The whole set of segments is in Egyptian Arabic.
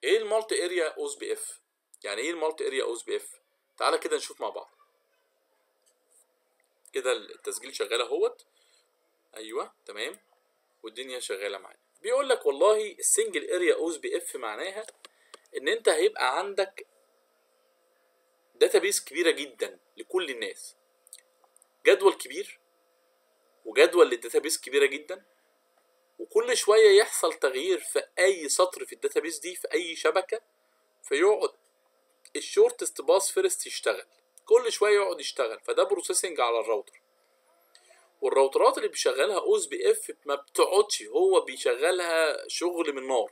ايه المالتي اريا اوز بي اف يعني ايه المالتي اريا اوز بي اف تعالى كده نشوف مع بعض كده التسجيل شغال اهوت ايوه تمام والدنيا شغاله معانا بيقول لك والله السنجل اريا اوز بي اف معناها ان انت هيبقى عندك داتابيس كبيره جدا لكل الناس جدول كبير وجدول للداتابيس كبيره جدا وكل شويه يحصل تغيير في اي سطر في الداتابيس دي في اي شبكه فيقعد الشورتست باس فيرست يشتغل كل شويه يقعد يشتغل فده بروسيسنج على الراوتر والراوترات اللي بيشغلها اوز بي اف ما بتقعدش هو بيشغلها شغل من نار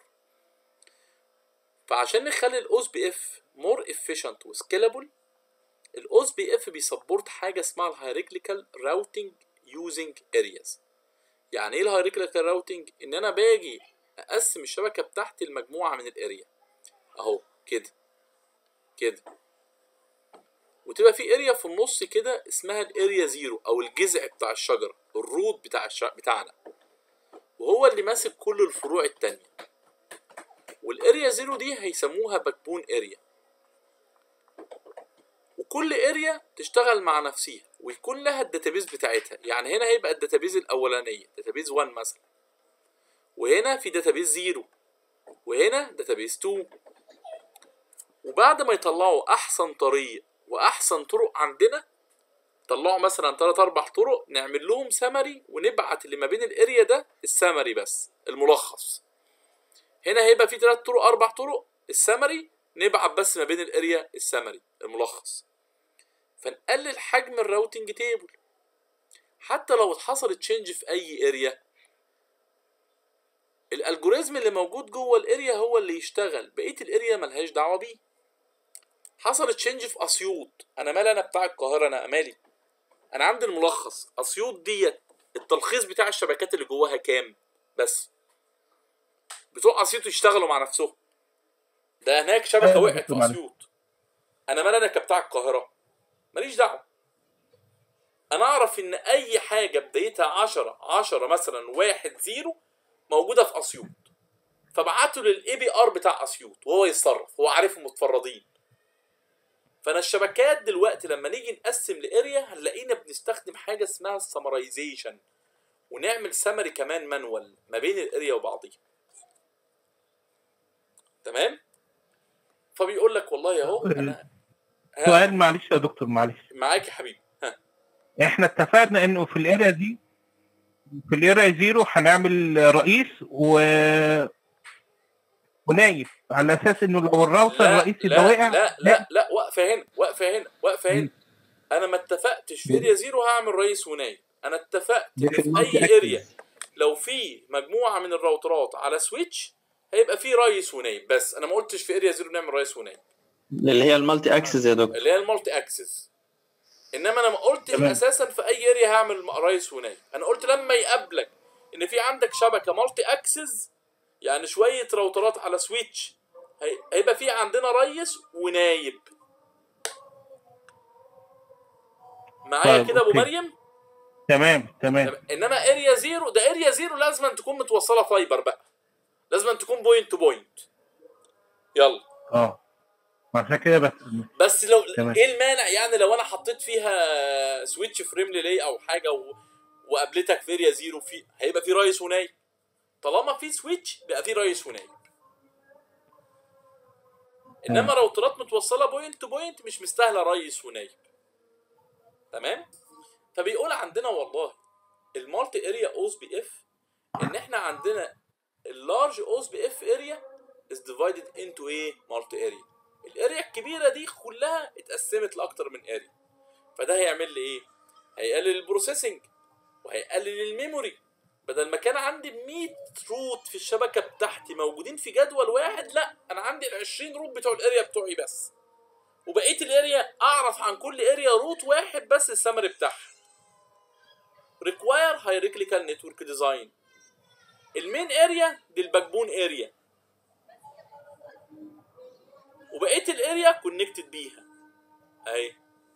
فعشان نخلي الاوز بي اف مور efficient وسكيلابل الاوز بي اف بيسبورت حاجه اسمها الهيراريكال راوتنج يوزنج ارياز يعني ايه الهيراريكال راوتنج ان انا باجي اقسم الشبكه بتاعتي لمجموعه من الاريا اهو كده كده وتبقى في اريا في النص كده اسمها الاريا زيرو او الجذع بتاع الشجره الروت بتاع الش... بتاعنا وهو اللي ماسك كل الفروع التانية والاريا زيرو دي هيسموها باكبون اريا وكل اريا تشتغل مع نفسها ويكون لها الداتابيز بتاعتها يعني هنا هيبقى الداتابيز الاولانيه داتابيز 1 مثلا وهنا في داتابيز 0 وهنا داتابيز 2 وبعد ما يطلعوا احسن طريق واحسن طرق عندنا طلعوا مثلا 3 4 طرق نعمل لهم سمري ونبعت اللي ما بين الاريا ده السمري بس الملخص هنا هيبقى في 3 طرق 4 طرق السمري نبعت بس ما بين الاريا السمري الملخص فنقلل حجم الراوتنج تيبل حتى لو حصل تشينج في اي اريا الالجوريزم اللي موجود جوه الاريا هو اللي يشتغل بقيه الاريا ملهاش دعوه بيه حصل تشينج في اسيوط انا مالي انا بتاع القاهره انا مالي انا عندي الملخص اسيوط ديت التلخيص بتاع الشبكات اللي جواها كام بس بتوع اسيوط يشتغلوا مع نفسهم ده هناك شبكه أيوة، وقعت في معلش. اسيوط انا مالي انا كبتاع القاهره ماليش دعوه انا اعرف ان اي حاجه بدايتها 10 10 مثلا واحد زيرو موجوده في اسيوط فبعته للاي بي ار بتاع اسيوط وهو يتصرف هو عارفهم متفرضين فانا الشبكات دلوقتي لما نيجي نقسم لاريا هنلاقينا بنستخدم حاجه اسمها السمرايزيشن ونعمل سمري كمان مانوال ما بين الاريا وبعضيها تمام فبيقول لك والله اهو انا ها، سؤال معلش يا دكتور معلش معاك يا حبيبي ها احنا اتفقنا انه في الاريا دي في الاريا زيرو هنعمل رئيس و ونايب على اساس انه لو الراوتر لا الرئيسي ده لا وقع لا لا لا واقفه هنا واقفه هنا واقفه هنا انا ما اتفقتش في اريا زيرو هعمل رئيس ونايب انا اتفقت دي ان في في المالتي اي أكسس. اريا لو في مجموعه من الراوترات على سويتش هيبقى في رئيس ونايب بس انا ما قلتش في اريا زيرو نعمل رئيس ونايب اللي هي المالتي اكسس يا دكتور اللي هي المالتي اكسس انما انا ما قلت تمام. اساسا في اي اريا هعمل رئيس ونايب انا قلت لما يقابلك ان في عندك شبكه مالتي اكسس يعني شويه راوترات على سويتش هي- هيبقى في عندنا ريس ونايب معايا طيب، كده ابو أوكي. مريم تمام تمام تمام. انما اريا زيرو ده اريا زيرو لازم أن تكون متوصله فايبر بقى لازم أن تكون بوينت تو بوينت يلا اه عشان كده بس بس لو تمام. ايه المانع يعني لو انا حطيت فيها سويتش فريم ريلي او حاجه و... وقابلتك في اريا زيرو في هيبقى في ريس ونايب طالما في سويتش بقى في ريس ونايب انما راوترات متوصله بوينت تو بوينت مش مستاهله ريس ونايب تمام فبيقول عندنا والله المالتي اريا اوز بي اف ان احنا عندنا اللارج اوز بي اف اريا is divided into ايه مالتي اريا الاريا الكبيره دي كلها اتقسمت لاكتر من اريا فده هيعمل لي ايه هيقلل البروسيسنج وهيقلل الميموري بدل ما كان عندي 100 روت في الشبكه بتاعتي موجودين في جدول واحد لا انا عندي ال 20 روت بتوع الاريا بتوعي بس وبقيه الاريا اعرف عن كل اريا روت واحد بس السمري بتاعها require hierarchical network design المين اريا دي الباكبون اريا وبقيه الاريا كونكتد بيها اهي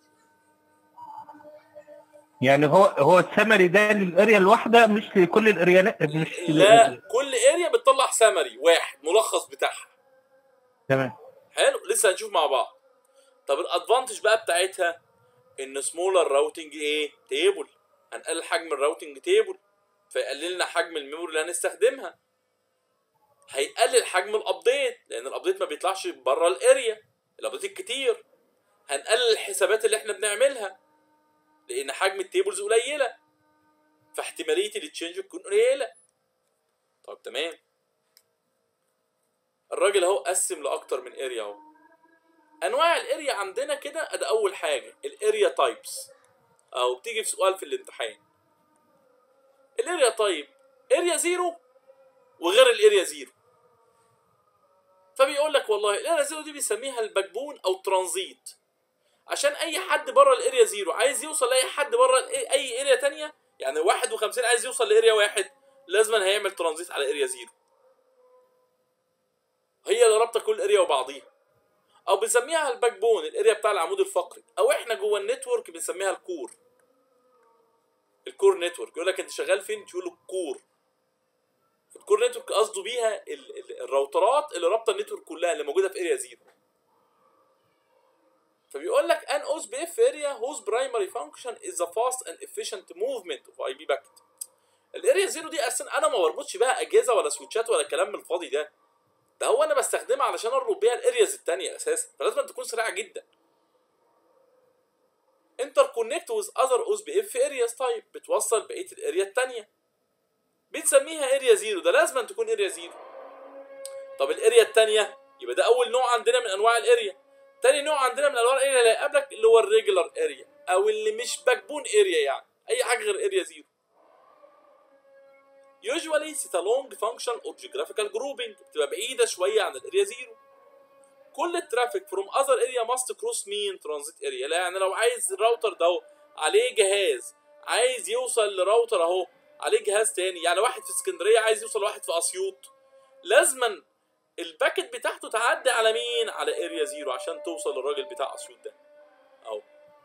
يعني هو هو السمري ده للاريا الواحده مش لكل الاريا مش لا كل اريا بتطلع سمري واحد ملخص بتاعها تمام حلو لسه هنشوف مع بعض طب الادفانتج بقى بتاعتها ان سمولر راوتنج ايه تيبل هنقلل حجم الراوتنج تيبل فيقلل لنا حجم الميموري اللي هنستخدمها هيقلل حجم الابديت لان الابديت ما بيطلعش بره الاريا الابديت الكتير هنقلل الحسابات اللي احنا بنعملها لان حجم التيبلز قليله فاحتماليه التشينج تكون قليله طب تمام الراجل اهو قسم لاكتر من اريا اهو انواع الاريا عندنا كده ادي اول حاجه الاريا تايبس او بتيجي في سؤال في الامتحان الاريا تايب اريا زيرو وغير الاريا زيرو فبيقول لك والله الاريا زيرو دي بيسميها الباكبون او ترانزيت عشان اي حد بره الاريا زيرو عايز يوصل لاي حد بره اي اريا تانية يعني 51 عايز يوصل لاريا واحد لازم هيعمل ترانزيت على اريا زيرو هي اللي رابطه كل اريا وبعضيها او بنسميها الباك بون الاريا بتاع العمود الفقري او احنا جوه النتورك بنسميها الكور الكور نتورك يقول لك انت شغال فين تقول له الكور الكور نتورك قصده بيها ال- ال- الراوترات اللي رابطه النتورك كلها اللي موجوده في اريا زيرو فبيقول لك ان اوس بي اف اريا whose primary function is the fast and efficient movement of IP packet الاريا زيرو دي اصلا انا ما بربطش بها اجهزه ولا سويتشات ولا الكلام الفاضي ده ده هو انا بستخدمها علشان اربط بيها الارياز التانية اساسا فلازم تكون سريعه جدا انتر كونكت ويز اذر اوز بي اف ارياز طيب بتوصل بقيه الاريا التانية بنسميها اريا زيرو ده لازم تكون اريا زيرو طب الاريا التانية يبقى ده اول نوع عندنا من انواع الاريا تاني نوع عندنا من انواع الاريا اللي هيقابلك اللي هو الريجولار اريا او اللي مش باكبون اريا يعني اي حاجه غير اريا زيرو usually set a long function or geographical grouping بتبقى بعيدة شوية عن الاريا زيرو كل الترافيك from other area must cross مين transit area لا يعني لو عايز الراوتر ده عليه جهاز عايز يوصل لراوتر اهو عليه جهاز تاني يعني واحد في اسكندرية عايز يوصل لواحد في اسيوط لازما الباكت بتاعته تعدي على مين على اريا زيرو عشان توصل للراجل بتاع اسيوط ده اهو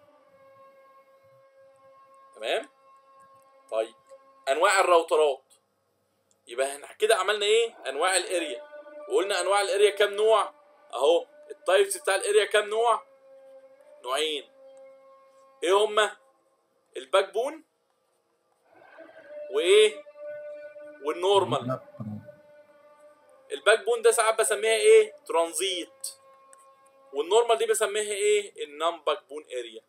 تمام طيب انواع الراوترات يبقى احنا كده عملنا ايه انواع الاريا وقلنا انواع الاريا كام نوع اهو التايبس بتاع الاريا كام نوع نوعين ايه هما الباك بون وايه والنورمال الباك بون ده ساعات بسميها ايه ترانزيت والنورمال دي بسميها ايه النون باك بون اريا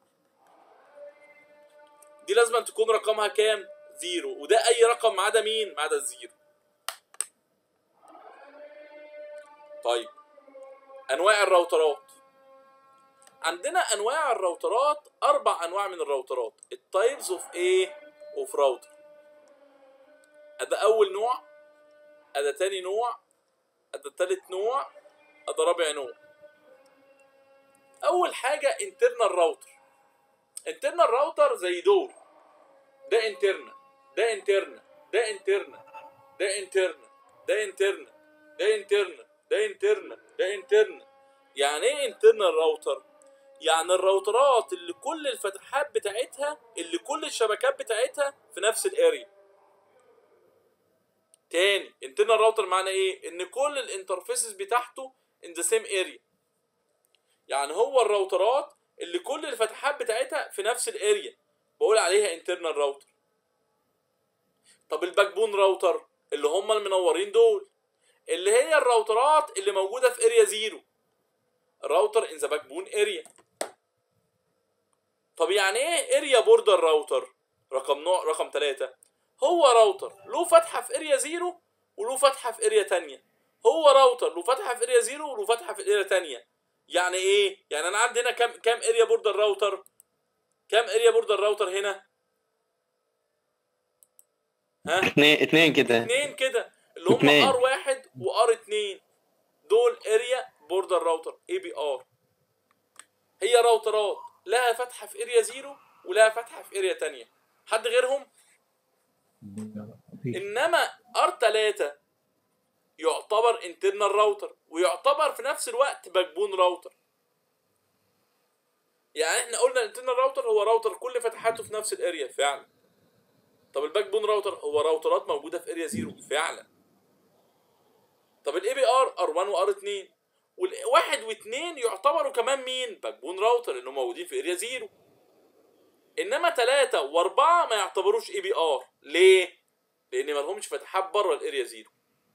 دي لازم أن تكون رقمها كام زيرو وده اي رقم ما عدا مين ما عدا الزيرو طيب انواع الراوترات عندنا انواع الراوترات اربع انواع من الراوترات التايبز اوف ايه اوف راوتر ده اول نوع ده تاني نوع ده تالت نوع ده رابع نوع اول حاجه انترنال راوتر انترنال راوتر زي دول ده انترنال ده انترنال ده انترنال ده انترنال ده انترنال ده انترنال ده انترنال ده انترنال يعني ايه انترنال راوتر يعني الراوترات اللي كل الفتحات بتاعتها اللي كل الشبكات بتاعتها في نفس الاريا تاني انترنال راوتر معنى ايه ان كل الانترفيسز بتاعته in the same area يعني هو الراوترات اللي كل الفتحات بتاعتها في نفس الاريا بقول عليها انترنال راوتر طب الباك بون راوتر اللي هم المنورين دول اللي هي الراوترات اللي موجوده في اريا زيرو راوتر ان ذا باك بون اريا طب يعني ايه اريا بوردر راوتر رقم نوع رقم ثلاثة هو راوتر له فتحه في اريا زيرو وله فتحه في اريا تانية هو راوتر له فتحه في اريا زيرو وله فتحه في اريا تانية يعني ايه يعني انا عندي هنا كام كام اريا بوردر راوتر كام اريا بوردر راوتر هنا ها اتنين اتنين كده اتنين كده اللي هم اتنين. ار واحد وار اتنين دول اريا بوردر راوتر اي بي ار هي راوترات لها فتحه في اريا زيرو ولها فتحه في اريا تانية حد غيرهم انما ار 3 يعتبر انترنال راوتر ويعتبر في نفس الوقت باكبون راوتر يعني احنا قلنا الانترنال راوتر هو راوتر كل فتحاته في نفس الاريا فعلا طب الباك بون راوتر هو راوترات موجوده في اريا زيرو فعلا طب الاي بي ار ار 1 وار 2 والواحد واثنين يعتبروا كمان مين باك بون راوتر لانهم موجودين في اريا زيرو انما ثلاثة واربعة ما يعتبروش اي بي ار ليه؟ لان ما لهمش فتحات بره الاريا زيرو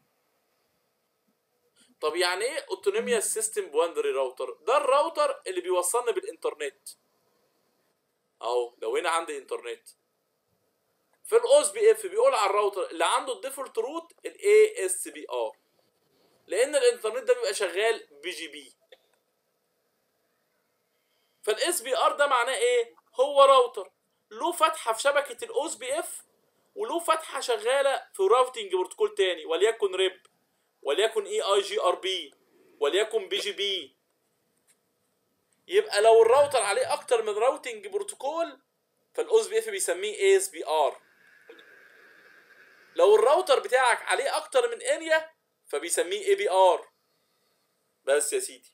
طب يعني ايه اوتونوميا سيستم بواندري راوتر ده الراوتر اللي بيوصلنا بالانترنت اهو لو هنا عندي انترنت في الاوس بي اف بيقول على الراوتر اللي عنده الديفولت روت الاي اس بي ار لان الانترنت ده بيبقى شغال بي جي بي فالاس بي ار ده معناه ايه هو راوتر له فتحه في شبكه الاوس بي اف وله فتحه شغاله في راوتنج بروتوكول تاني وليكن ريب وليكن اي اي جي ار بي وليكن بي جي بي يبقى لو الراوتر عليه اكتر من راوتنج بروتوكول فالاوس بي اف بيسميه اي اس بي ار لو الراوتر بتاعك عليه اكتر من اريا فبيسميه اي بي ار بس يا سيدي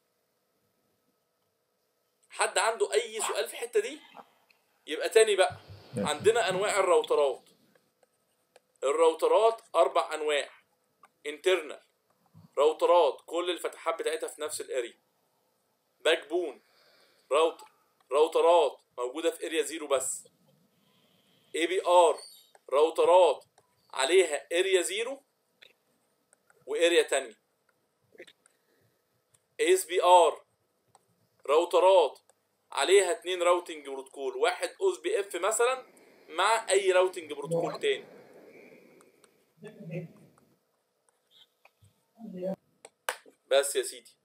حد عنده اي سؤال في الحته دي يبقى تاني بقى عندنا انواع الراوترات الراوترات اربع انواع انترنال راوترات كل الفتحات بتاعتها في نفس الاريا باك بون راوتر راوترات موجوده في اريا زيرو بس اي بي ار راوترات عليها اريا زيرو واريا تانية اس بي ار راوترات عليها اتنين راوتنج بروتوكول واحد اوس بي اف مثلا مع اي راوتنج بروتوكول تاني بس يا سيدي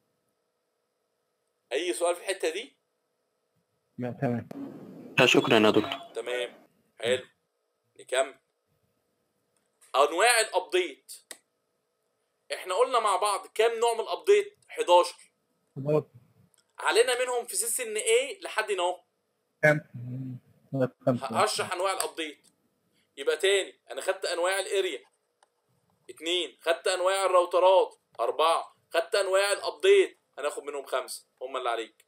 اي سؤال في الحته دي لا تمام لا شكرا يا دكتور تمام حلو نكمل انواع الابديت احنا قلنا مع بعض كام نوع من الابديت 11 خلاص علينا منهم في سيس ان ايه لحد هنا اهو كام خمسة. هشرح انواع الابديت يبقى تاني انا خدت انواع الاريا اتنين خدت انواع الراوترات اربعة خدت انواع الابديت هناخد منهم خمسة هم اللي عليك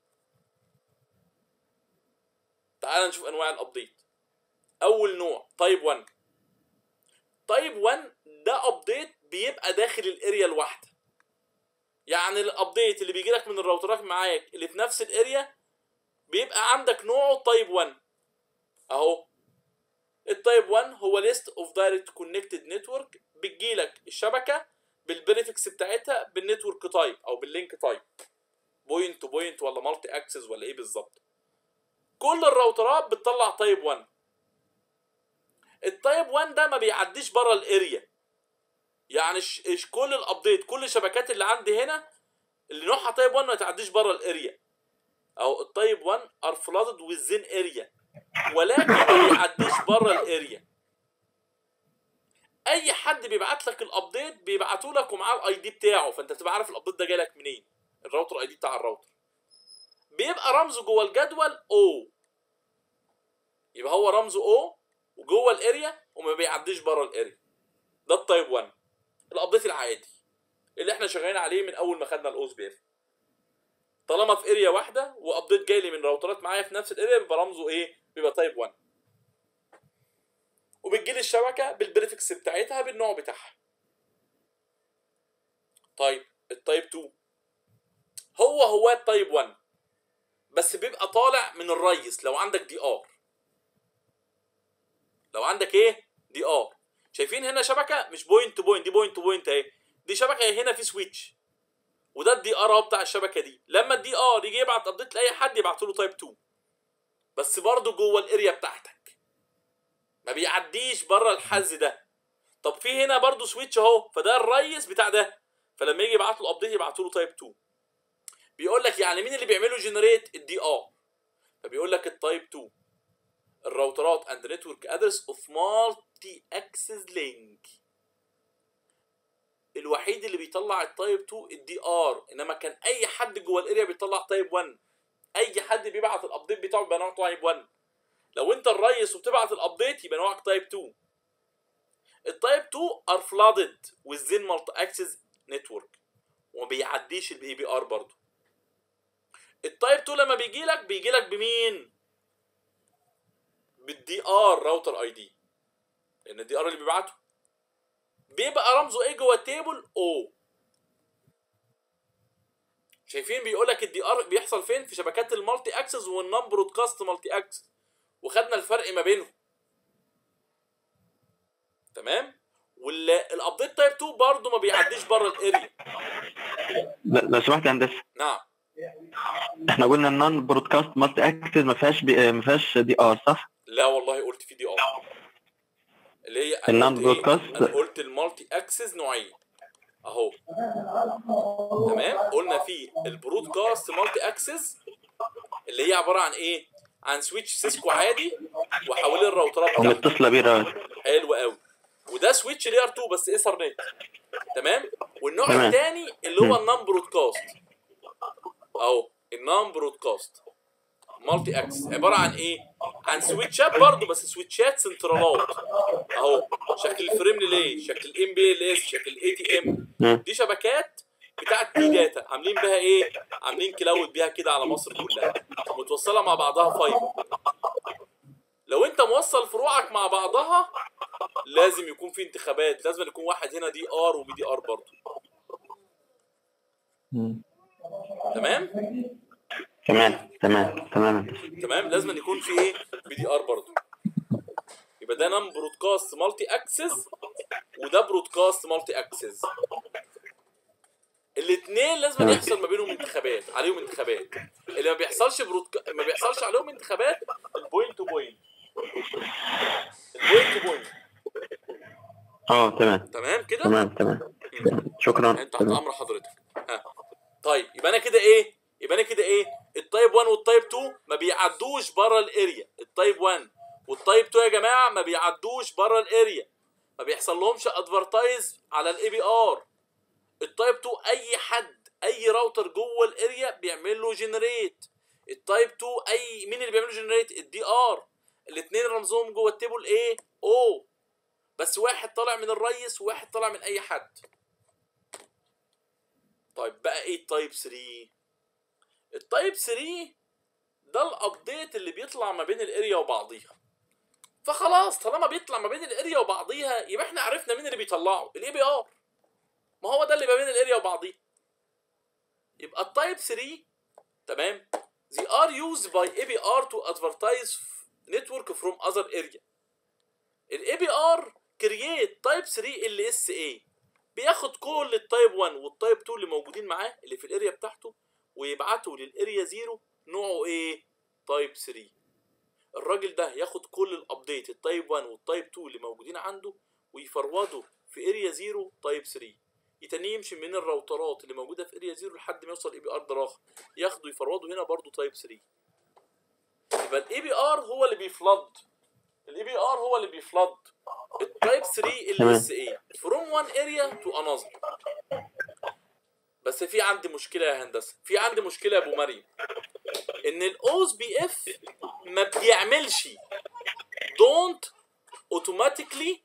تعال نشوف انواع الابديت اول نوع تايب 1 تايب 1 ده ابديت بيبقى داخل الاريا الواحده يعني الابديت اللي بيجي لك من الراوترات معاك اللي في نفس الاريا بيبقى عندك نوعه تايب 1 اهو التايب 1 هو ليست اوف دايركت كونكتد نتورك بتجيلك الشبكه بالبريفكس بتاعتها بالنتورك تايب او باللينك تايب بوينت تو بوينت ولا مالتي اكسس ولا ايه بالظبط كل الراوترات بتطلع تايب 1 التايب 1 ده ما بيعديش بره الاريا يعني ش... ش... كل الابديت كل الشبكات اللي عندي هنا اللي نوعها تايب 1 ما تعديش بره الاريا او التايب 1 ار فلادد ويزين اريا ولكن ما بيعديش بره الاريا اي حد بيبعت لك الابديت بيبعته لك ومعاه الاي دي بتاعه فانت بتبقى عارف الابديت ده جاي لك منين الراوتر اي دي بتاع الراوتر بيبقى رمزه جوه الجدول او يبقى هو رمزه او وجوه الاريا وما بيعديش بره الاريا ده التايب 1 الابديت العادي اللي احنا شغالين عليه من اول ما خدنا الاوس بي اف طالما في اريا واحده وابديت جاي لي من راوترات معايا في نفس الاريا بيبقى رمزه ايه بيبقى تايب 1 وبتجيلي الشبكه بالبريفكس بتاعتها بالنوع بتاعها طيب التايب 2 هو هو التايب 1 بس بيبقى طالع من الريس لو عندك دي ار لو عندك ايه دي ار شايفين هنا شبكه مش بوينت تو بوينت دي بوينت تو بوينت اهي دي شبكه هنا في سويتش وده الدي ار اهو بتاع الشبكه دي لما الدي ار يجي يبعت ابديت لاي حد يبعت له تايب 2 بس برضه جوه الاريا بتاعتك ما بيعديش بره الحز ده طب في هنا برضه سويتش اهو فده الريس بتاع ده فلما يجي يبعت له ابديت يبعت له تايب 2 بيقول لك يعني مين اللي بيعمله جنريت الدي ار فبيقول لك التايب 2 الراوترات اند نتورك ادرس اوف مالتي اكسس لينك الوحيد اللي بيطلع التايب 2 الدي ار انما كان اي حد جوه الاريا بيطلع تايب 1 اي حد بيبعت الابديت بتاعه يبقى نوعه تايب 1 لو انت الريس وبتبعت الابديت يبقى نوعك تايب 2 التايب 2 ار فلادد within مالتي اكسس نتورك وما بيعديش الاي بي ار برضه التايب 2 لما بيجي لك بيجي لك بمين بالدي ار راوتر اي دي لان الدي ار اللي بيبعته بيبقى رمزه ايه جوه التيبل او شايفين بيقول لك الدي ار بيحصل فين في شبكات المالتي اكسس والنون برودكاست مالتي اكسس وخدنا الفرق ما بينهم تمام والابديت تايب 2 برضه ما بيعديش بره الاريا ل- لو سمحت يا هندسه نعم احنا قلنا النون برودكاست مالتي اكسس ما فيهاش بي... ما فيهاش دي ار صح؟ لا والله قلت في دي ار اللي هي أنا النون قلت إيه؟ برودكاست. انا قلت المالتي اكسس نوعين اهو تمام قلنا في البرودكاست مالتي اكسس اللي هي عباره عن ايه عن سويتش سيسكو عادي وحوالين الراوترات بتاعته ومتصله بيه راوتر حلو قوي وده سويتش لير 2 بس ايثرنت تمام والنوع تمام. الثاني اللي هو النون برودكاست اهو النون برودكاست مالتي اكس عباره عن ايه عن سويتشات برضه بس سويتشات سنترالات اهو شكل الفريم ريلي شكل الام بي ال اس شكل الاي تي ام مم. دي شبكات بتاعت تي داتا عاملين بيها ايه عاملين كلاود بيها كده على مصر كلها متوصله مع بعضها فايبر لو انت موصل فروعك مع بعضها لازم يكون في انتخابات لازم يكون واحد هنا دي ار وبي دي ار برضه مم. تمام تمام تمام تمام يا هندسة. تمام لازم يكون في ايه بي دي ار برضه يبقى ده نم برودكاست مالتي اكسس وده برودكاست مالتي اكسس الاثنين لازم تمام. يحصل ما بينهم انتخابات عليهم انتخابات اللي ما بيحصلش برودكا... ما بيحصلش عليهم انتخابات البوينت تو بوينت البوينت تو بوينت اه تمام تمام كده تمام تمام مم. شكرا انت تحت تمام. امر حضرتك ها طيب يبقى انا كده ايه يبقى انا كده ايه التايب 1 والتايب 2 ما بيعدوش بره الاريا التايب 1 والتايب 2 يا جماعه ما بيعدوش بره الاريا ما بيحصل لهمش ادفرتايز على الاي بي ار التايب 2 اي حد اي راوتر جوه الاريا بيعمل له جنريت التايب 2 اي مين اللي بيعمل له جنريت الدي ار الاثنين رمزهم جوه التيبل ايه او بس واحد طالع من الريس وواحد طالع من اي حد طيب بقى ايه التايب 3 التايب 3 ده الابديت اللي بيطلع ما بين الاريا وبعضيها فخلاص طالما بيطلع ما بين الاريا وبعضيها يبقى احنا عرفنا مين اللي بيطلعه الاي بي ار ما هو ده اللي ما بين الاريا وبعضيها يبقى التايب 3 تمام they are used by ABR to advertise network from other area الاي بي ار كرييت تايب 3 ال اس اي بياخد كل التايب 1 والتايب 2 اللي موجودين معاه اللي في الاريا بتاعته ويبعته للاريا 0 نوعه ايه تايب 3 الراجل ده ياخد كل الابديت التايب 1 والتايب 2 اللي موجودين عنده ويفرودوا في اريا 0 تايب 3 يتنيه يمشي من الراوترات اللي موجوده في اريا 0 لحد ما يوصل اي بي ار دراخ ياخدوا يفرودوا هنا برضو تايب 3 يبقى الاي بي ار هو اللي بيفلد الاي بي ار هو اللي بيفلد التايب 3 ال تمام. اس اي فروم وان اريا تو انذر بس في عندي مشكله يا هندسه في عندي مشكله يا ابو مريم ان الاوز بي اف ما بيعملش دونت اوتوماتيكلي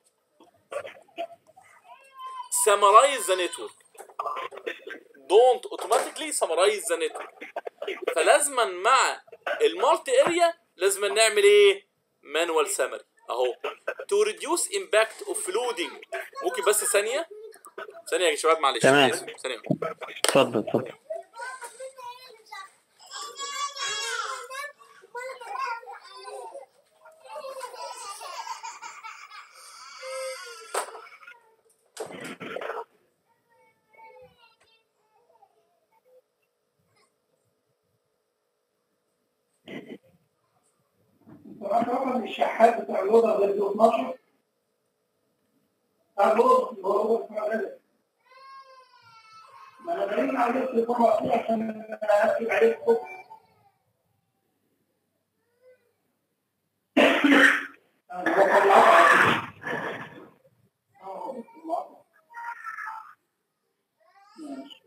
summarize the network don't automatically summarize the network فلازما مع المالتي اريا لازما نعمل ايه مانوال سمري اهو to reduce impact of flooding ممكن بس ثانيه ثانيه يا شباب معلش تمام. آسف. ثانيه اتفضل اتفضل طبعا الشحات بتاع الوضع غير 12 بتاع الوضع اللي هو بتاع الغداء. ما انا برن عليك في طبعا كده عشان اكتب عليك حكم أنا بطلعها. آه، بطلعها. ماشي.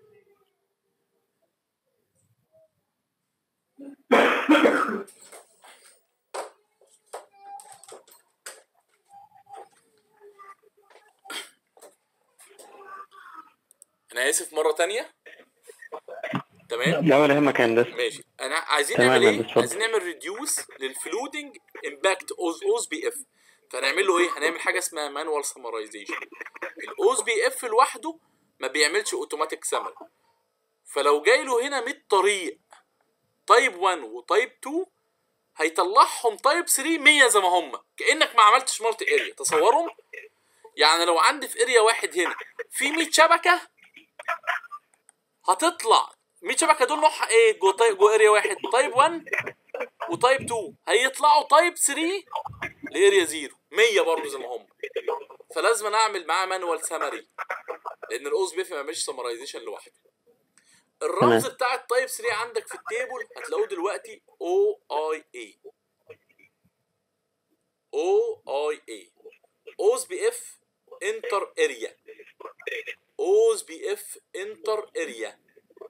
انا اسف مره تانية تمام لا ولا يهمك يا هندسه ماشي انا عايزين تمام نعمل يا ايه هندسة، اتفضل. عايزين نعمل ريديوس للفلودنج امباكت اوز اوز بي اف فهنعمل له ايه هنعمل حاجه اسمها مانوال سمرايزيشن الاوز بي اف لوحده ما بيعملش اوتوماتيك سمري فلو جاي له هنا 100 طريق تايب 1 وتايب 2 هيطلعهم تايب 3 100 زي ما هم كانك ما عملتش مالتي اريا تصورهم يعني لو عندي في اريا واحد هنا في 100 شبكه هتطلع 100 شبكه دول نوعها ايه جوه طيب جوه اريا واحد تايب 1 وتايب 2 هيطلعوا تايب 3 لاريا 0 100 برضه زي ما هم فلازم أنا اعمل معاه مانوال سمري لان الاوز بيف ما يعملش سمرايزيشن لوحده الرمز تمام. بتاع التايب 3 عندك في التيبل هتلاقوه دلوقتي او اي اي او اي اي اوز بي اف انتر اريا اوز بي اف انتر اريا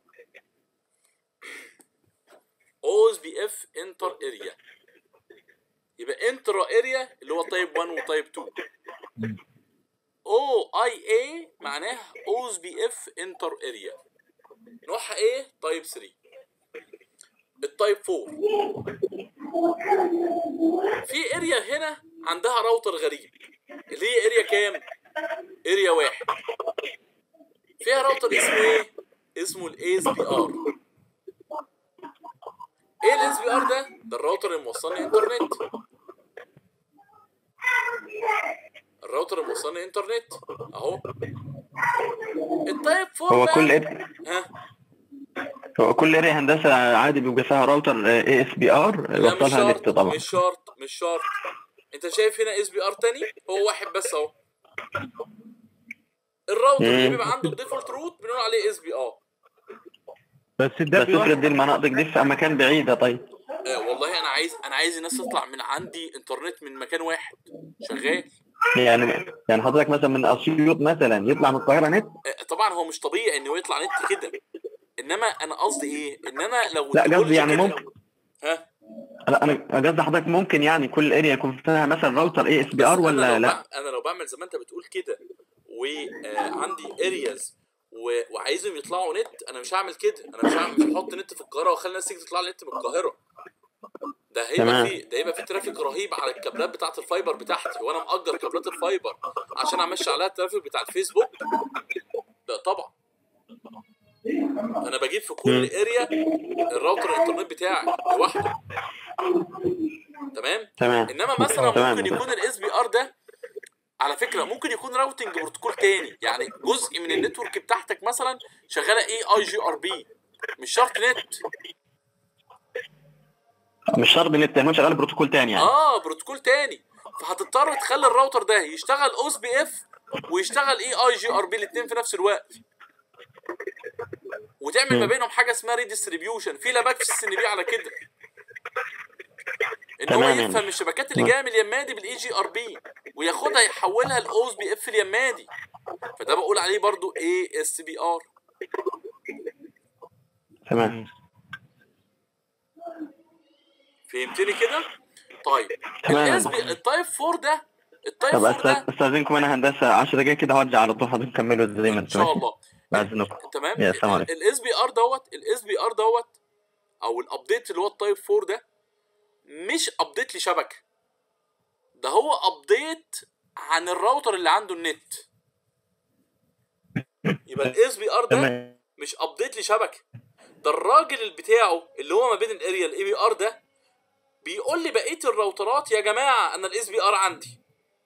اوز بي اف انتر اريا يبقى انترا اريا اللي هو تايب 1 وتايب 2 او اي اي معناها اوز بي اف انتر اريا نوعها ايه تايب 3 التايب 4 في اريا هنا عندها راوتر غريب اللي هي اريا كام اريا واحد فيها راوتر اسمه ايه اسمه الاس بي ار ايه الاس بي ار ده ده الراوتر اللي موصلني انترنت الراوتر اللي موصلني انترنت اهو التايب 4 هو بقى- كل اريا ها هو كل اريا هندسه عادي بيبقى فيها راوتر اي اس بي ار لا مش يوصلها نت شرط طبعا مش شرط مش شرط انت شايف هنا اس بي ار تاني هو واحد بس اهو الراوتر اللي مم. بيبقى عنده الديفولت روت بنقول عليه اس بي ار بس ده بس افرض بيوحد دي المناطق دي في مكان بعيده طيب آه والله انا عايز انا عايز الناس تطلع من عندي انترنت من مكان واحد شغال يعني يعني حضرتك مثلا من اسيوط مثلا يطلع من القاهره نت آه طبعا هو مش طبيعي انه يطلع نت كده انما انا قصدي ايه ان انا لو لا التكنولوجيا قصدي يعني كده- ممكن ها لا انا قصدي حضرتك ممكن يعني كل اريا يكون فيها مثلا راوتر اي اس بي ار بس أنا ولا لو لا بع- انا لو بعمل زي ما انت بتقول كده وعندي ارياز وعايزهم يطلعوا نت انا مش هعمل كده انا مش هعمل مش هحط نت في القاهره واخلي الناس تيجي تطلع لي نت من القاهره ده هيبقى تمام. في ده هيبقى في ترافيك رهيب على الكابلات بتاعه الفايبر بتاعتي وانا مأجر كابلات الفايبر عشان امشي عليها الترافيك بتاع الفيسبوك لا طبعا انا بجيب في كل مم. اريا الراوتر الانترنت بتاعي لوحده تمام تماي انما مثلا تمام. ممكن يكون الاس بي ار ده على فكره ممكن يكون راوتنج بروتوكول تاني يعني جزء من النتورك بتاعتك مثلا شغاله اي اي جي ار بي مش شرط نت مش شرط ان التليفون شغال بروتوكول تاني يعني اه بروتوكول تاني فهتضطر تخلي الراوتر ده يشتغل اوس بي اف ويشتغل اي اي جي ار بي الاثنين في نفس الوقت وتعمل ما مم. بينهم حاجه اسمها ريديستريبيوشن في لابات في السن بي على كده ان هو تمام. يفهم الشبكات اللي جايه من اليمادي بالاي جي ار بي وياخدها يحولها لاوس بي اف اليمادي فده بقول عليه برضو اي اس بي ار تمام فهمتني كده طيب تمام. الاس بي التايب 4 ده التايب طب 4 ده أستاذ- استاذنكم انا هندسه 10 دقايق كده هرجع على طول حضرتك كملوا زي ما ان انتم شاء الله بعد اذنكم تمام يا سلام عليكم. الاس بي ار دوت الاس بي ار دوت او الابديت اللي هو التايب 4 ده مش ابديت لشبكه ده هو ابديت عن الراوتر اللي عنده النت يبقى الاس بي ار ده تمام مش ابديت لشبكه ده الراجل اللي بتاعه اللي هو ما بين الاريا الاي بي ار ده بيقول لي بقيه الراوترات يا جماعه انا الاس بي ار عندي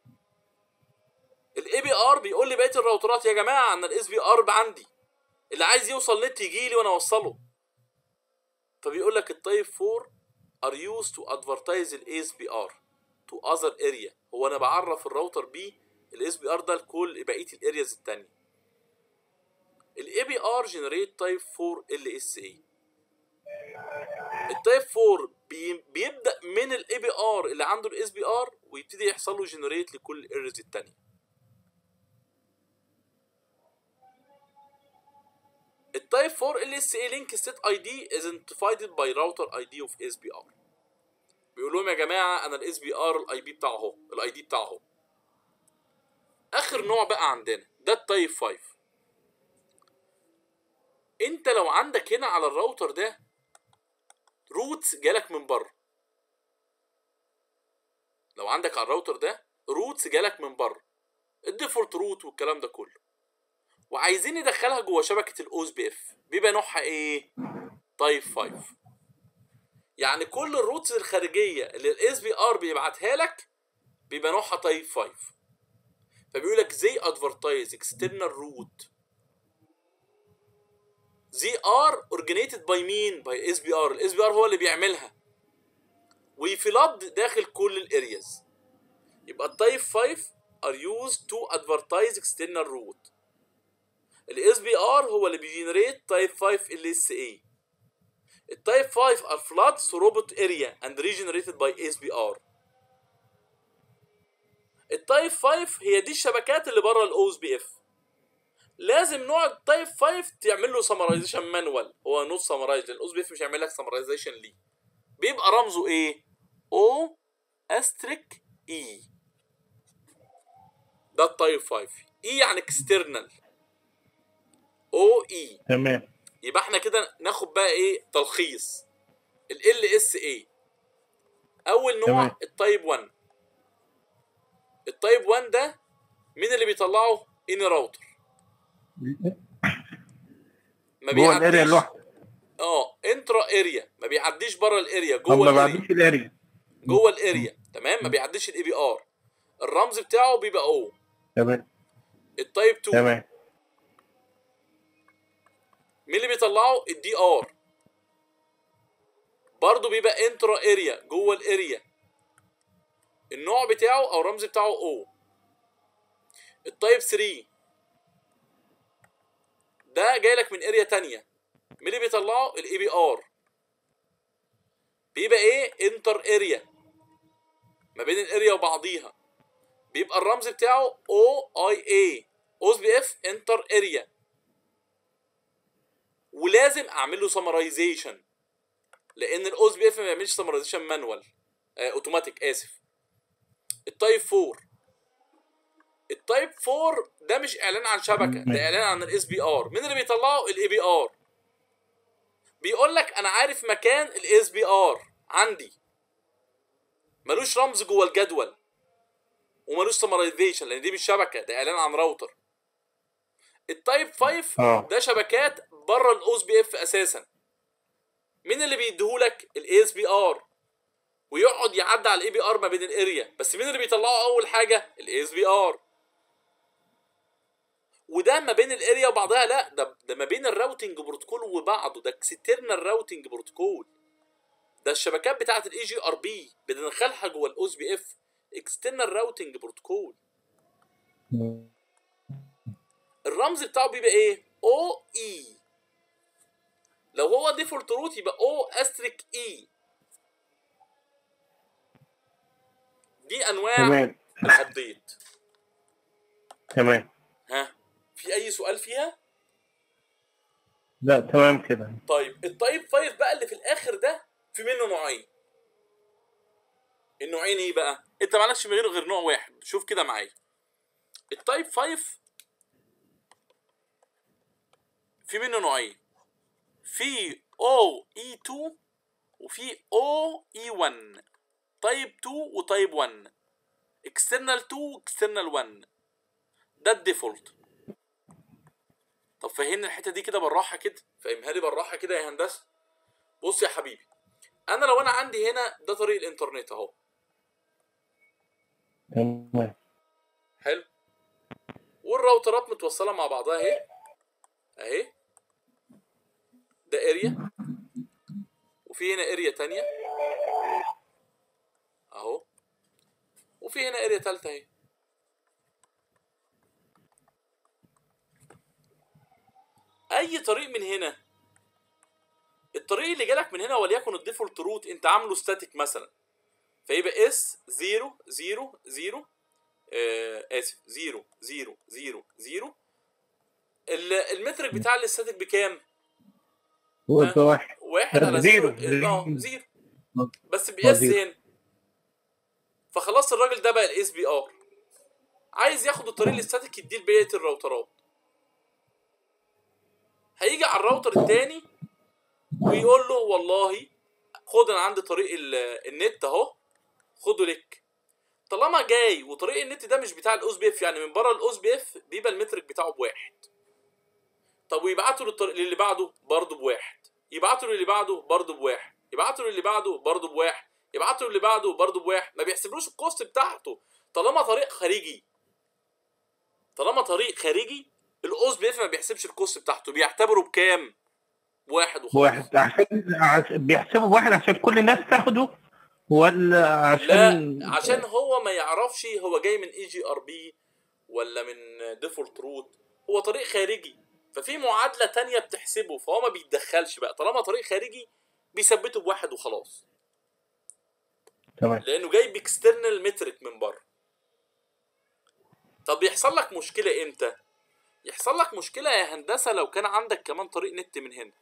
الاي بي ار بيقول لي بقيه الراوترات يا جماعه انا الاس بي ار عندي اللي عايز يوصل نت يجي لي وانا اوصله فبيقول لك التايب 4 are used to advertise ال ASBR to other area هو انا بعرف الراوتر بيه ال ASBR ده لكل بقيه الارياز التانية ال ABR generate type 4 LSA التايب 4 بي بيبدا من ال ABR اللي عنده ال SBR ويبتدي يحصل له generate لكل الارياز التانية التايب 4 LSA link set ID is identified by router ID of SBR بيقول لهم يا جماعه انا الاس بي ار الاي بي بتاعه اهو الاي دي بتاعه اهو اخر نوع بقى عندنا ده التايب 5 انت لو عندك هنا على الراوتر ده روتس جالك من بره لو عندك على الراوتر ده روتس جالك من بره الديفولت روت والكلام ده كله وعايزين ندخلها جوه شبكه الاوز بي اف بيبقى نوعها ايه تايب 5 يعني كل الروتس الخارجيه اللي الاس بي ار بيبعتها لك بيبقى نوعها تايب 5 فبيقول لك زي ادفرتايز اكسترنال روت زي ار اورجنيتد باي مين باي اس بي ار الاس بي ار هو اللي بيعملها ويفلد داخل كل الارياز يبقى التايب 5 are used to advertise external route الاس بي ار هو اللي بيجنريت تايب 5 ال اس اي التايب 5 are floods to robot area and regenerated by SBR التايب 5 هي دي الشبكات اللي بره الاوز بي اف لازم نوع التايب 5 تعمل له سمرايزيشن مانوال هو نص سمرايز لان الاوز بي اف مش هيعمل لك سمرايزيشن ليه بيبقى رمزه ايه او استريك اي ده التايب 5 اي يعني اكسترنال او اي تمام يبقى احنا كده ناخد بقى ايه تلخيص ال اس اي اول نوع تمام. التايب 1 التايب 1 ده مين اللي بيطلعه ان راوتر ما جوه الاريا بيعديش لوحده اه انترا اريا ما بيعديش بره الاريا طب جوه ما الاريا بعديش الاريا جوه الاريا تمام ما بيعديش الاي بي ار الرمز بتاعه بيبقى او تمام التايب 2 تمام مين اللي بيطلعه الدي ار برضه بيبقى انترا اريا جوه الاريا النوع بتاعه او الرمز بتاعه او التايب 3 ده جاي لك من اريا تانية مين اللي بيطلعه الاي بي ار بيبقى ايه انتر اريا ما بين الاريا وبعضيها بيبقى الرمز بتاعه او اي اي اوز بي اف انتر اريا ولازم اعمل له سمرايزيشن لان الاوز بي اف ما بيعملش سمرايزيشن مانوال اوتوماتيك اسف التايب 4 التايب 4 ده مش اعلان عن شبكه ده اعلان عن الاس بي ار مين اللي بيطلعه الاي بي ار بيقول لك انا عارف مكان الاس بي ار عندي ملوش رمز جوه الجدول وملوش سمرايزيشن لان دي مش شبكه ده اعلان عن راوتر التايب 5 اه ده شبكات بره الاوز بي اف اساسا مين اللي بيديهولك الاي اس بي ار ويقعد يعدي على الاي بي ار ما بين الاريا بس مين اللي بيطلعه اول حاجه الاي اس بي ار وده ما بين الاريا وبعضها لا ده ده ما بين الراوتنج بروتوكول وبعضه ده اكسترنال راوتنج بروتوكول ده الشبكات بتاعه الاي جي ار بي بندخلها جوه الاوز بي اف اكسترنال راوتنج بروتوكول الرمز بتاعه بيبقى ايه او اي لو هو ديفولت روت يبقى او استريك اي دي انواع تمام الابديت تمام ها في اي سؤال فيها لا تمام كده طيب التايب 5 بقى اللي في الاخر ده في منه نوعين النوعين ايه بقى انت معلكش من غيره غير نوع واحد شوف كده معايا التايب 5 في منه نوعين في او اي 2 وفي او اي 1 تايب 2 وتايب 1 اكسترنال 2 واكسترنال 1 ده الديفولت طب فهمني الحته دي كده بالراحه كده فهمها لي بالراحه كده يا هندسه بص يا حبيبي انا لو انا عندي هنا ده طريق الانترنت اهو تمام حلو والراوترات متوصله مع بعضها اهي اهي ده اريا وفي هنا اريا تانية اهو وفي هنا اريا تالتة اهي اي طريق من هنا الطريق اللي جالك من هنا وليكن الديفولت روت انت عامله ستاتيك مثلا فيبقى اس 0 0 0 آه اسف 0 0 0 0 ال- المترك بتاع الاستاتيك بكام؟ هو ده واحد واحد على زيرو. زيرو اه زيرو. زيرو بس بيقاس زيرو. هنا فخلاص الراجل ده بقى الاس بي ار عايز ياخد الطريق الاستاتيك يديه لبقيه الراوترات هيجي على الراوتر التاني ويقول له والله خد انا عندي طريق ال- النت اهو خده لك طالما جاي وطريق النت ده مش بتاع الاوز بي اف يعني من بره الاوز بي اف بيبقى المترك بتاعه بواحد طب ويبعتوا للطريق للي بعده برضه بواحد يبعتوا للي بعده برضه بواحد يبعتوا للي بعده برضه بواحد يبعتوا للي بعده برضه بواحد ما بيحسبلوش الكوست بتاعته طالما طريق خارجي طالما طريق خارجي الاوز بي اف ما بيحسبش الكوست بتاعته بيعتبره بكام بواحد وخلاص بواحد عشان عش- بيحسبوا بواحد عشان كل الناس تاخده ولا عشان لا عشان هو ما يعرفش هو جاي من اي جي ار بي ولا من ديفولت روت هو طريق خارجي ففي معادله تانية بتحسبه فهو ما بيتدخلش بقى طالما طريق خارجي بيثبته بواحد وخلاص تمام لانه جاي باكسترنال مترك من بره طب يحصل لك مشكله امتى يحصل لك مشكله يا هندسه لو كان عندك كمان طريق نت من هنا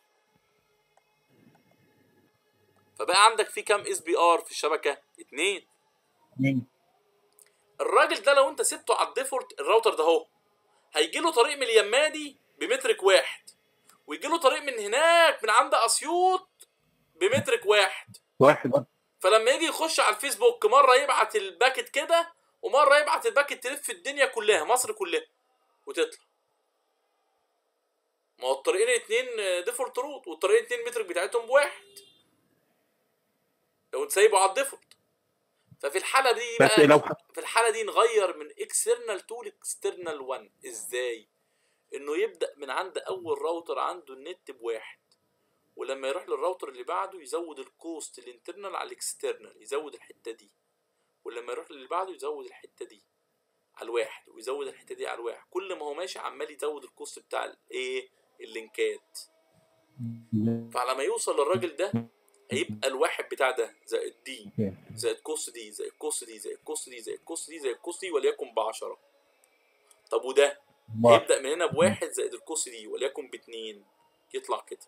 فبقى عندك في كام اس بي ار في الشبكه اتنين مين؟ الراجل ده لو انت سبته على الديفولت الراوتر ده اهو هيجي له طريق من اليمادي بمترك واحد ويجي له طريق من هناك من عند اسيوط بمترك واحد واحد فلما يجي يخش على الفيسبوك مره يبعت الباكت كده ومره يبعت الباكت تلف الدنيا كلها مصر كلها وتطلع ما هو الطريقين الاتنين ديفولت روت والطريقين الاتنين مترك بتاعتهم بواحد لو انت سايبه على الديفولت ففي الحاله دي بس بقى لو في الحاله دي نغير من اكسترنال 2 لاكسترنال 1 ازاي انه يبدا من عند اول راوتر عنده النت بواحد ولما يروح للراوتر اللي بعده يزود الكوست الانترنال على الاكسترنال يزود الحته دي ولما يروح للي بعده يزود الحته دي على الواحد ويزود الحته دي على الواحد كل ما هو ماشي عمال يزود الكوست بتاع الايه اللينكات فعلى ما يوصل للراجل ده هيبقى الواحد بتاع ده زائد دي زائد كوست دي زائد كوست دي زائد كوست دي زائد كوست دي زائد كوست دي وليكن ب 10 طب وده هيبدا من هنا بواحد زائد الكوست دي وليكن باتنين يطلع كده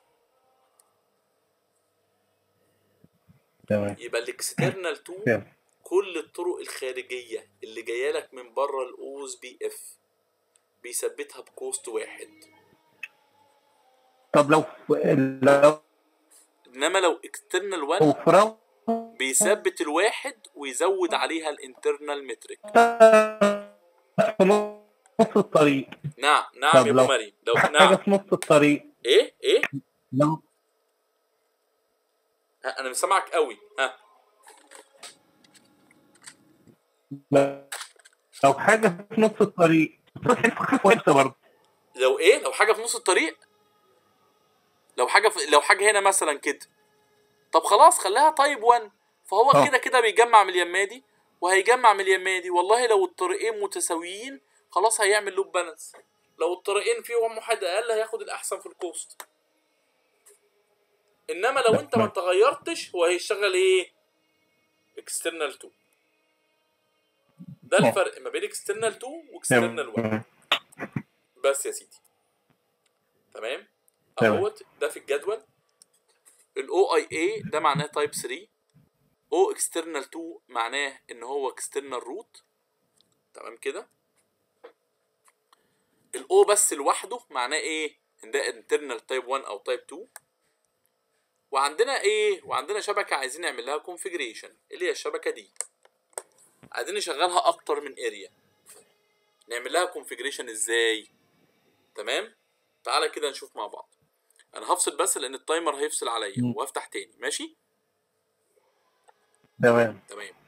تمام يبقى الاكسترنال 2 تمام. كل الطرق الخارجيه اللي جايه لك من بره الاوز بي اف بيثبتها بكوست واحد طب لو لو انما لو اكسترنال 1 في راوتر بيثبت الواحد ويزود عليها الانترنال مترك في نص الطريق نعم نعم طب يا لو ابو مريم لو حاجه نعم في نص الطريق ايه ايه لو ها انا مسامعك قوي ها لو حاجه في نص الطريق خف وحشه برضه لو ايه لو حاجه في نص الطريق لو حاجه في لو حاجه هنا مثلا كده طب خلاص خليها تايب 1 فهو آه. كده كده بيجمع من اليمادي وهيجمع من اليمادي والله لو الطريقين متساويين خلاص هيعمل لوب بالانس لو الطريقين فيهم واحد اقل هياخد الاحسن في الكوست انما لو انت ما تغيرتش هو هيشتغل ايه اكسترنال 2 ده آه. الفرق ما بين اكسترنال 2 واكسترنال 1 تمام. بس يا سيدي تمام تمام. اهوت ده في الجدول الاو اي اي ده معناه تايب 3 او اكسترنال 2 معناه ان هو اكسترنال روت تمام كده الاو بس لوحده معناه ايه ان ده انترنال تايب 1 او تايب 2 وعندنا ايه وعندنا شبكه عايزين نعمل لها كونفيجريشن اللي هي الشبكه دي عايزين نشغلها اكتر من اريا نعمل لها كونفيجريشن ازاي تمام تعالى كده نشوف مع بعض انا هفصل بس لان التايمر هيفصل عليا مم. وهفتح تاني ماشي تمام تمام